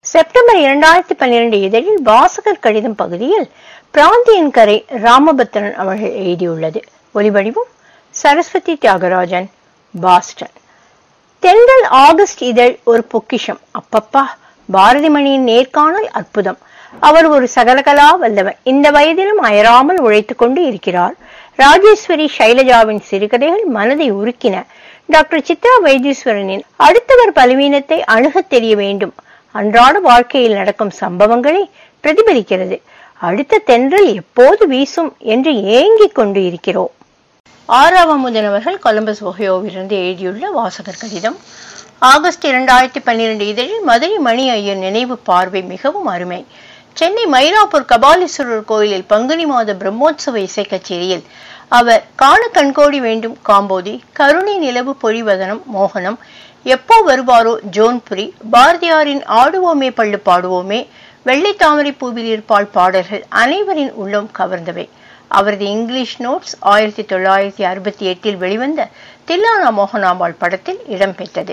September இரண்டாயிரத்தி பன்னிரண்டு இதழில் வாசகர் கடிதம் பகுதியில் பிராந்தியன் கரை ராமபத்திரன் அவர்கள் எழுதியுள்ளது ஒலிவடிவம் சரஸ்வதி தியாகராஜன் பாஸ்டன் தென்றல் ஆகஸ்ட் இதழ் ஒரு பொக்கிஷம் அப்பப்பா பாரதிமணியின் நேர்காணல் அற்புதம் அவர் ஒரு சகலகலா வல்லவர் இந்த வயதிலும் அயராமல் உழைத்துக் கொண்டு இருக்கிறார் ராஜேஸ்வரி சைலஜாவின் சிறுகதைகள் மனதை உருக்கின டாக்டர் சித்ரா வைத்தீஸ்வரனின் அடுத்தவர் பலவீனத்தை அணுகத் தெரிய வேண்டும் அன்றாட வாழ்க்கையில் நடக்கும் சம்பவங்களை பிரதிபலிக்கிறது அடுத்த தென்றல் எப்போது வீசும் என்று ஏங்கிக் கொண்டு இருக்கிறோம் ஆறாவமுதன் அவர்கள் கொலம்பஸ் ஒஹியோவிலிருந்து எழுதியுள்ள வாசகர் கடிதம் ஆகஸ்ட் இரண்டாயிரத்தி பன்னிரண்டு இதழில் மதுரை மணி ஐயர் நினைவு பார்வை மிகவும் அருமை சென்னை மயிலாப்பூர் கபாலீஸ்வரர் கோயிலில் பங்குனி மாத பிரம்மோற்சவ இசை கச்சேரியில் அவர் காண கண்கோடி வேண்டும் காம்போதி கருணை நிலவு பொழிவதனம் மோகனம் எப்போ வருவாரோ ஜோன்புரி பாரதியாரின் ஆடுவோமே பள்ளு பாடுவோமே வெள்ளை தாமரை பூவில் இருப்பாள் பாடல்கள் அனைவரின் உள்ளம் கவர்ந்தவை அவரது இங்கிலீஷ் நோட்ஸ் ஆயிரத்தி தொள்ளாயிரத்தி அறுபத்தி எட்டில் வெளிவந்த தில்லானா மோகனாம்பாள் படத்தில் இடம்பெற்றது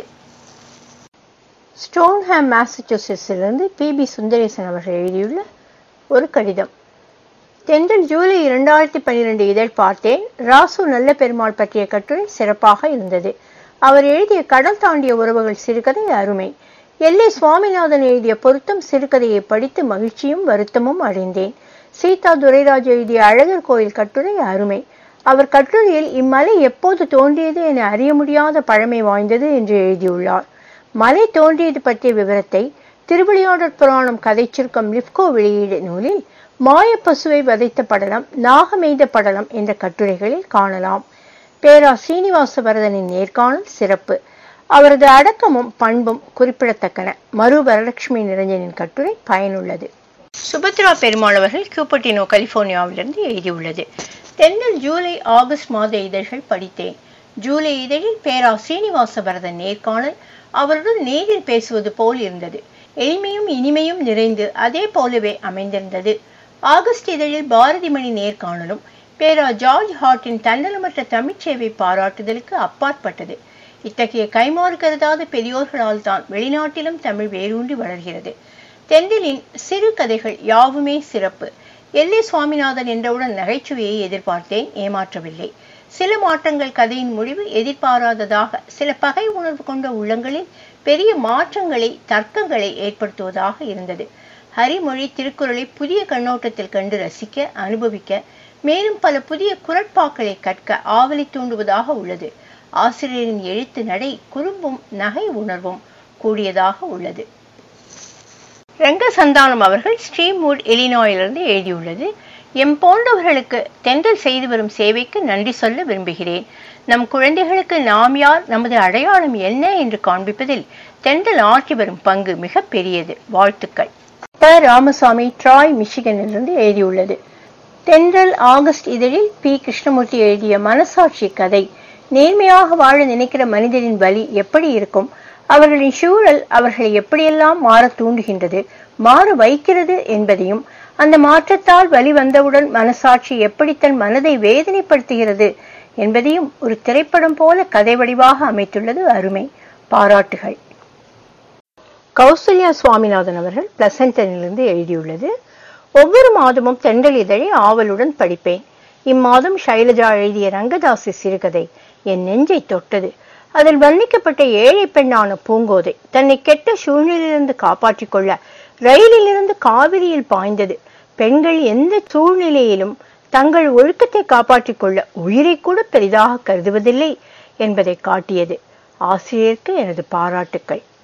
ஸ்டோன்ஹாம் மாசச்சூசெட்ஸிலிருந்து பி பி சுந்தரேசன் அவர்கள் எழுதியுள்ள ஒரு கடிதம் தென்றல் ஜூலை இரண்டாயிரத்தி பன்னிரண்டு இதழ் பார்த்தேன் ராசு நல்ல பெருமாள் பற்றிய கட்டுரை சிறப்பாக இருந்தது அவர் எழுதிய கடல் தாண்டிய உறவுகள் சிறுகதை அருமை எல்லை சுவாமிநாதன் எழுதிய பொருத்தம் சிறுகதையை படித்து மகிழ்ச்சியும் வருத்தமும் அடைந்தேன் சீதா துரைராஜ் எழுதிய அழகர் கோயில் கட்டுரை அருமை அவர் கட்டுரையில் இம்மலை எப்போது தோன்றியது என அறிய முடியாத பழமை வாய்ந்தது என்று எழுதியுள்ளார் மலை தோன்றியது பற்றிய விவரத்தை திருவிளையாடற் புராணம் கதை சுருக்கம் லிப்கோ வெளியீடு நூலில் மாயப்பசுவை வதைத்த படலம் நாகமெய்த படலம் என்ற கட்டுரைகளில் காணலாம் பேரா சீனிவாசவரதனின் நேர்காணல் சிறப்பு அவரது அடக்கமும் பண்பும் குறிப்பிடத்தக்கன மறு வரலட்சுமி நிரஞ்சனின் கட்டுரை பயனுள்ளது சுபத்ரா பெருமாள் அவர்கள் கியூபட்டினோ கலிபோர்னியாவிலிருந்து எழுதியுள்ளது தென்னல் ஜூலை ஆகஸ்ட் மாத இதழ்கள் படித்தேன் ஜூலை இதழில் பேரா சீனிவாசவரதன் நேர்காணல் அவருடன் நேரில் பேசுவது போல் இருந்தது எளிமையும் இனிமையும் நிறைந்து அதே போலவே அமைந்திருந்தது ஆகஸ்ட் இதழில் பாரதிமணி நேர்காணலும் பேரா ஜார்ஜ் ஹார்ட்டின் தன்னலமற்ற தமிழ்ச்சேவை பாராட்டுதலுக்கு அப்பாற்பட்டது இத்தகைய கைமாறு கருதாத பெரியோர்களால் தான் வெளிநாட்டிலும் தமிழ் வேரூன்றி வளர்கிறது தென்றலின் சிறு கதைகள் யாவுமே சிறப்பு எல்லை சுவாமிநாதன் என்றவுடன் நகைச்சுவையை எதிர்பார்த்தேன் ஏமாற்றவில்லை சில மாற்றங்கள் கதையின் முடிவு எதிர்பாராததாக சில பகை உணர்வு கொண்ட உள்ளங்களில் பெரிய மாற்றங்களை தர்க்கங்களை ஏற்படுத்துவதாக இருந்தது ஹரிமொழி திருக்குறளை புதிய கண்ணோட்டத்தில் கண்டு ரசிக்க அனுபவிக்க மேலும் பல புதிய குரட்பாக்களை கற்க ஆவலை தூண்டுவதாக உள்ளது ஆசிரியரின் எழுத்து நடை குறும்பும் நகை உணர்வும் கூடியதாக உள்ளது ரங்க சந்தானம் அவர்கள் ஸ்ரீமூட் எலினாயிலிருந்து எழுதியுள்ளது எம் போன்றவர்களுக்கு தென்றல் செய்து வரும் சேவைக்கு நன்றி சொல்ல விரும்புகிறேன் நம் குழந்தைகளுக்கு நாம் யார் நமது அடையாளம் என்ன என்று காண்பிப்பதில் தென்றல் ஆற்றி வரும் பங்கு மிக பெரியது வாழ்த்துக்கள் ப ராமசாமி ட்ராய் மிஷிகனிலிருந்து எழுதியுள்ளது தென்றல் ஆகஸ்ட் இதழில் பி கிருஷ்ணமூர்த்தி எழுதிய மனசாட்சி கதை நேர்மையாக வாழ நினைக்கிற மனிதரின் வழி எப்படி இருக்கும் அவர்களின் சூழல் அவர்களை எப்படியெல்லாம் மாற தூண்டுகின்றது மாற வைக்கிறது என்பதையும் அந்த மாற்றத்தால் வழி வந்தவுடன் மனசாட்சி எப்படி தன் மனதை வேதனைப்படுத்துகிறது என்பதையும் ஒரு திரைப்படம் போல கதை வடிவாக அமைத்துள்ளது அருமை பாராட்டுகள் கௌசல்யா சுவாமிநாதன் அவர்கள் பிளசண்டனிலிருந்து எழுதியுள்ளது ஒவ்வொரு மாதமும் தென்றல் இதழை ஆவலுடன் படிப்பேன் இம்மாதம் ஷைலஜா எழுதிய ரங்கதாசி சிறுகதை என் நெஞ்சை தொட்டது அதில் வர்ணிக்கப்பட்ட ஏழை பெண்ணான பூங்கோதை தன்னை கெட்ட சூழ்நிலையிலிருந்து காப்பாற்றிக் கொள்ள ரயிலிலிருந்து காவிரியில் பாய்ந்தது பெண்கள் எந்த சூழ்நிலையிலும் தங்கள் ஒழுக்கத்தை காப்பாற்றிக் கொள்ள உயிரை கூட பெரிதாக கருதுவதில்லை என்பதை காட்டியது ஆசிரியருக்கு எனது பாராட்டுக்கள்